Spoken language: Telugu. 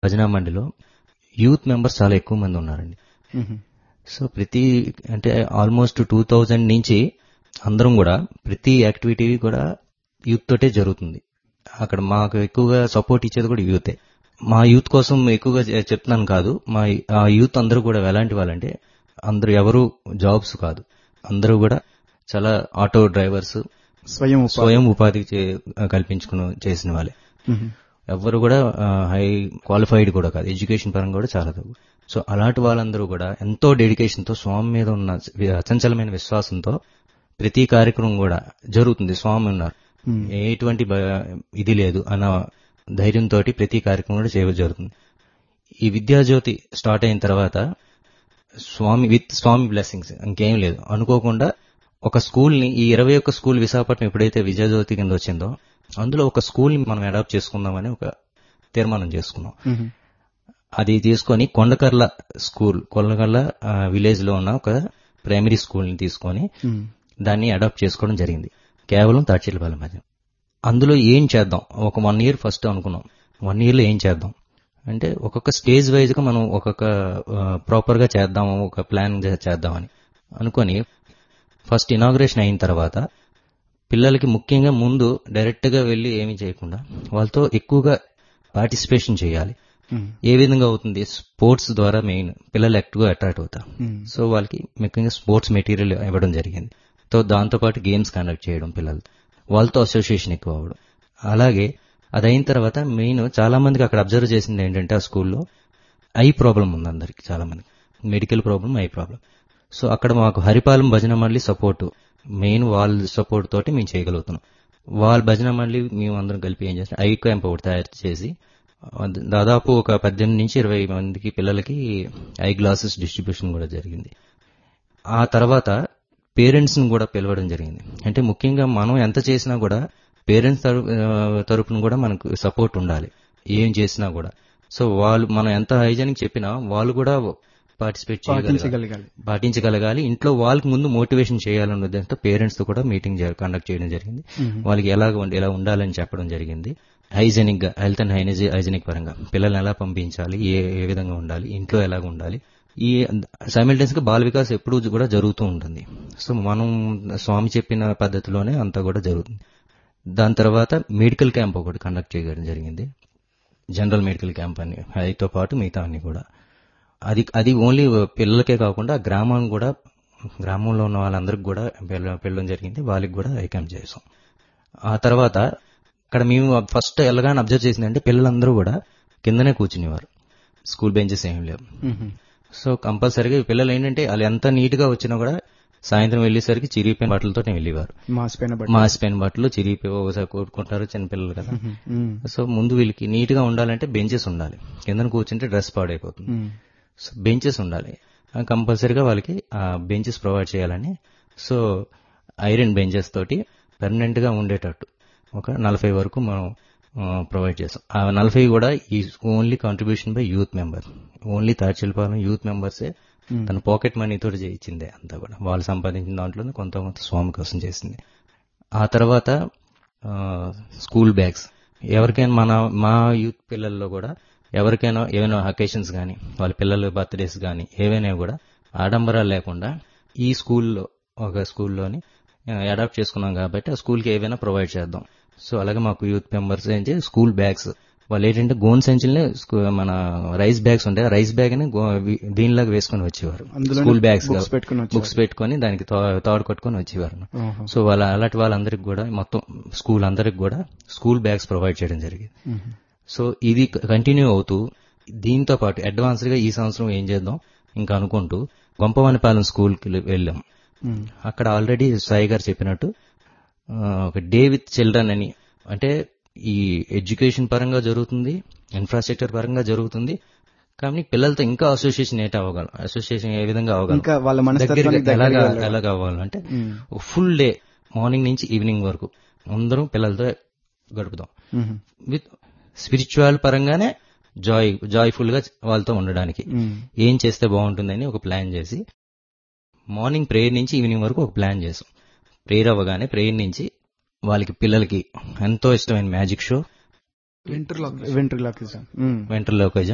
భజన మండలిలో యూత్ మెంబర్స్ చాలా ఎక్కువ మంది ఉన్నారండి మ్మ్. సో ప్రతి అంటే ఆల్మోస్ట్ టూ థౌజండ్ నుంచి అందరం కూడా ప్రతి యాక్టివిటీ కూడా యూత్ తోటే జరుగుతుంది అక్కడ మాకు ఎక్కువగా సపోర్ట్ ఇచ్చేది కూడా యూతే మా యూత్ కోసం ఎక్కువగా చె- చెప్తున్నాను కాదు మా ఆ యూత్ అందరూ కూడా ఎలాంటి వాళ్ళంటే అందరూ ఎవరు జాబ్స్ కాదు అందరూ కూడా చాలా ఆటో డ్రైవర్స్ స్వయం ఉపాధి స్వయం ఉపాధి చే- కల్పించుకుని చేసిన వాళ్ళే మ్మ్. ఎవ్వరు కూడా హై క్వాలిఫైడ్ కూడా కాదు ఎడ్యుకేషన్ పరంగా కూడా చాలా తక్కువ సో అలాంటి వాళ్ళందరూ కూడా ఎంతో డెడికేషన్ తో స్వామి మీద ఉన్న వి- అచంచలమైన విశ్వాసంతో ప్రతి కార్యక్రమం కూడా జరుగుతుంది స్వామి ఉన్నారు మ్మ్. ఎటువంటి భ- ఇది లేదు అన్న ధైర్యంతో ప్రతి కార్యక్రమం కూడా చేయడం జరుగుతుంది ఈ విద్యాజ్యోతి స్టార్ట్ అయిన తర్వాత స్వామి విత్ స్వామి బ్లెస్సింగ్స్ ఇంకేం లేదు అనుకోకుండా ఒక స్కూల్ ని ఈ ఇరవై ఒక్క స్కూల్ విశాఖపట్నం ఎప్పుడైతే విద్యాజ్యోతి కింద వచ్చిందో అందులో ఒక స్కూల్ ని మనం అడాప్ట్ చేసుకుందామని ఒక తీర్మానం చేసుకున్నాం మ్మ్. అది తీసుకొని కొండకర్ల స్కూల్ కొండకర్ల విలేజ్ లో ఉన్న ఒక ప్రైమరీ స్కూల్ ని తీసుకొని మ్మ్. దాన్ని అడాప్ట్ చేసుకోవడం జరిగింది కేవలం తాడ్చిలపాలెం మధ్య అందులో ఏం చేద్దాం ఒక వన్ ఇయర్ ఫస్ట్ అనుకున్నాం వన్ ఇయర్ లో ఏం చేద్దాం అంటే ఒక్కొక్క స్టేజ్ వైజ్ గా మనం ఒక్కొక్క ప్రాపర్ గా చేద్దాం ఒక ప్లాన్ చేద్దామని అనుకొని ఫస్ట్ ఇనాగ్రేషన్ అయిన తర్వాత పిల్లలకి ముఖ్యంగా ముందు డైరెక్ట్ గా వెళ్లి ఏమీ చేయకుండా వాళ్ళతో ఎక్కువగా పార్టిసిపేషన్ చేయాలి మ్మ్. ఏ విధంగా అవుతుంది స్పోర్ట్స్ ద్వారా మెయిన్ పిల్లలు ఎక్కువగా అట్రాక్ట్ అవుతారు మ్మ్. సో వాళ్ళకి ముఖ్యంగా స్పోర్ట్స్ మెటీరియల్ ఇవ్వడం జరిగింది సో దాంతో పాటు గేమ్స్ కండక్ట్ చేయడం పిల్లలు వాళ్ళతో అసోసియేషన్ ఎక్కువ అవ్వడం అలాగే అది అయిన తర్వాత మెయిన్ చాలా మందికి అక్కడ అబ్జర్వ్ చేసింది ఏంటంటే ఆ స్కూల్లో ఐ ప్రాబ్లం ఉంది అందరికి చాలా మందికి medical problem eye problem so అక్కడ మాకు హరిపాలెం భజన మండలి సపోర్ట్ మెయిన్ వాళ్ళ సపోర్ట్ తోటి మేము చేయగలుగుతున్నాం వాళ్ళ భజన మండలి మేము అందరం కలిపి ఏం చేస్తాం ఐ క్యాంప్ ఒకటి తయారు చేసి దాదాపు ఒక పద్దెనిమిది నుంచి ఇరవై మందికి పిల్లలకి ఐ గ్లాసెస్ డిస్ట్రిబ్యూషన్ కూడా జరిగింది ఆ తర్వాత పేరెంట్స్ ని కూడా పిలవడం జరిగింది అంటే ముఖ్యంగా మనం ఎంత చేసినా కూడా పేరెంట్స్ తరపున కూడా మనకు సపోర్ట్ ఉండాలి ఏం చేసినా కూడా సో వాళ్ళు మనం ఎంత హైజానిక్ చెప్పినా వాళ్ళు కూడా పార్టిసిపేట్ చేయగలగాలి పాటించగలగాలి పాటించగలగాలి ఇంట్లో వాళ్ళకి ముందు మోటివేషన్ చేయాలన్న ఉద్దేశంతో పేరెంట్స్ తో కూడా మీటింగ్ కండక్ట్ చేయడం జరిగింది మ్మ్. వాళ్ళకి ఎలా ఉండి- ఎలా ఉండాలని చెప్పడం జరిగింది హైజెనిక్ గా హెల్త్ అండ్ హైనజీ హైజెనిక్ పరంగా పిల్లల్ని ఎలా పంపించాలి ఏ ఏ విధంగా ఉండాలి ఇంట్లో ఎలాగ ఉండాలి ఈ సైమిల్టెన్స్ గా బాల వికాస్ ఎప్పుడు కూడా జరుగుతూ ఉంటుంది సో మనం స్వామి చెప్పిన పద్ధతిలోనే అంతా కూడా జరుగుతుంది దాని తర్వాత మెడికల్ క్యాంప్ ఒకటి కండక్ట్ చేయడం జరిగింది జనరల్ మెడికల్ క్యాంప్ అని అదితో పాటు మిగతా అన్ని కూడా అది అది ఓన్లీ పిల్లలకే కాకుండా గ్రామం కూడా గ్రామంలో ఉన్న వాళ్ళందరికి కూడా పిల్ల- పిల్లడం జరిగింది వాళ్ళకి కూడా ఐ క్యాంప్ చేసాం ఆ తర్వాత అక్కడ మేము ఫస్ట్ వెళ్ళగానే అబ్జర్వ్ చేసిందంటే పిల్లలందరూ కూడా కిందనే కూర్చునేవారు స్కూల్ బెంచెస్ ఏం లేవు మ్మ్. సో కంపల్సరీగా ఈ పిల్లలు ఏంటంటే వాళ్ళు ఎంత నీట్ గా వచ్చినా కూడా సాయంత్రం వెళ్ళేసరికి చిరిగిపోయిన బట్టలతో వెళ్ళేవారు మాసిపోయిన బట్టి మాసిపోయిన బట్టలు చిరిగిపోయి ఒకసారి కొట్టుకుంటారు చిన్నపిల్లలు కదా మ్మ్. సో ముందు వీళ్ళకి నీట్ గా ఉండాలంటే బెంచెస్ ఉండాలి కిందన కూర్చుంటే డ్రెస్ పాడైపోతుంది మ్మ్. సో బెంచెస్ ఉండాలి ఆ కంపల్సరీగా వాళ్ళకి ఆ బెంచెస్ ప్రొవైడ్ చేయాలని సో ఐరన్ బెంచెస్ తోటి పర్మనెంట్ గా ఉండేటట్టు ఒక నలభై వరకు మనం ప్రొవైడ్ చేస్తాం ఆ నలభై కూడా ఈ only contribution by youth member only Tadchilpalem youth మెంబర్సే మ్మ్. తన పాకెట్ మనీ తోటి చేయించిందే అంతా కూడా వాళ్ళు సంపాదించిన దాంట్లోనే కొంత కొంత స్వామి కోసం చేసింది ఆ తర్వాత ఆ, స్కూల్ బ్యాగ్స్ ఎవరికైనా మన మా యూత్ పిల్లల్లో కూడా ఎవరికైనా ఏమైనా అకేషన్స్ కానీ వాళ్ళ పిల్లల బర్త్డేస్ కానీ ఏవైనా కూడా ఆడంబరాలు లేకుండా ఈ స్కూల్లో ఒక స్కూల్లోని అడాప్ట్ చేసుకున్నాం కాబట్టి ఆ స్కూల్కి ఏవైనా ప్రొవైడ్ చేద్దాం సో అలాగే మాకు యూత్ మెంబర్స్ ఏంటి స్కూల్ బ్యాగ్స్ వాళ్ళు ఏంటంటే గోన్ సంచులనే స్కూ- మన రైస్ బ్యాగ్స్ ఉంటాయి రైస్ బ్యాగ్ ని గో- వి- దీనిలాగా వేసుకొని వచ్చేవారు అందులోనే స్కూల్ బ్యాగ్స్ books పెట్టుకొని వచ్చేవారు. బుక్స్ పెట్టుకొని దానికి తా- తాడు కట్టుకొని వచ్చేవారు ఓహో. సో వాళ్ళ అలాంటి వాళ్ళందరికి కూడా మొత్తం స్కూల్ అందరికి కూడా స్కూల్ బ్యాగ్స్ ప్రొవైడ్ చేయడం జరిగింది మ్మ్. సో ఇది కంటిన్యూ అవుతూ దీంతో పాటు అడ్వాన్స్ గా ఈ సంవత్సరం ఏం చేద్దాం ఇంకా అనుకుంటూ గొంపవానిపాలెం స్కూల్ కి వెళ్ళాం మ్మ్. అక్కడ ఆల్రెడీ సాయి గారు చెప్పినట్టు ఆ, ఒక డే విత్ చిల్డ్రన్ అని అంటే ఈ ఎడ్యుకేషన్ పరంగా జరుగుతుంది ఇన్ఫ్రాస్ట్రక్చర్ పరంగా జరుగుతుంది కానీ పిల్లలతో ఇంకా అసోసియేషన్ ఏంటి అవ్వగలం అసోసియేషన్ ఏ విధంగా అవ్వగలం ఇంకా వాళ్ళ మనస్తత్వానికి దగ్గరగా దగ్గరగా ఎలాగా వెళ్ళాలి. ఎలాగ అవ్వాలంటే మ్మ్. ఫుల్ డే మార్నింగ్ నుంచి ఈవినింగ్ వరకు అందరం పిల్లలతో గడుపుదాం మ్మ్. విత్ స్పిరిచువల్ పరంగానే జాయ్ జాయ్ఫుల్ గా వాళ్ళతో ఉండడానికి మ్మ్. ఏం చేస్తే బాగుంటుందని ఒక ప్లాన్ చేసి మార్నింగ్ ప్రేయర్ నుంచి ఈవినింగ్ వరకు ఒక ప్లాన్ చేసాం ప్రేయర్ అవ్వగానే ప్రేయర్ నుంచి వాళ్ళకి పిల్లలకి ఎంతో ఇష్టమైన మ్యాజిక్ షో వెంట్రులాక్విజం మ్మ్. వెంట్రలోకిజం